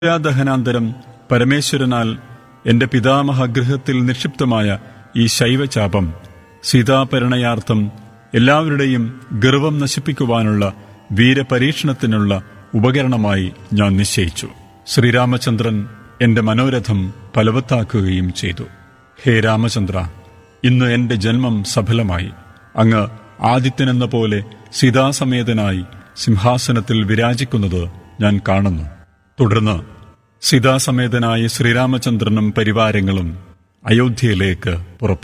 ദഹനാന്തരം പരമേശ്വരനാൽ എന്റെ പിതാമഹഗൃഹത്തിൽ നിക്ഷിപ്തമായ ഈ ശൈവചാപം സീതാപരിണയാർത്ഥം എല്ലാവരുടെയും ഗർവം നശിപ്പിക്കുവാനുള്ള വീരപരീക്ഷണത്തിനുള്ള ഉപകരണമായി ഞാൻ നിശ്ചയിച്ചു ശ്രീരാമചന്ദ്രൻ എന്റെ മനോരഥം ഫലവത്താക്കുകയും ചെയ്തു ഹേ രാമചന്ദ്ര ഇന്ന് എന്റെ ജന്മം സഫലമായി അങ്ങ് ആദിത്യനെന്ന പോലെ സീതാസമേതനായി സിംഹാസനത്തിൽ വിരാജിക്കുന്നത് ഞാൻ കാണുന്നു തുടർന്ന് സീതാസമേതനായ ശ്രീരാമചന്ദ്രനും പരിവാരങ്ങളും അയോധ്യയിലേക്ക് പുറപ്പെട്ടു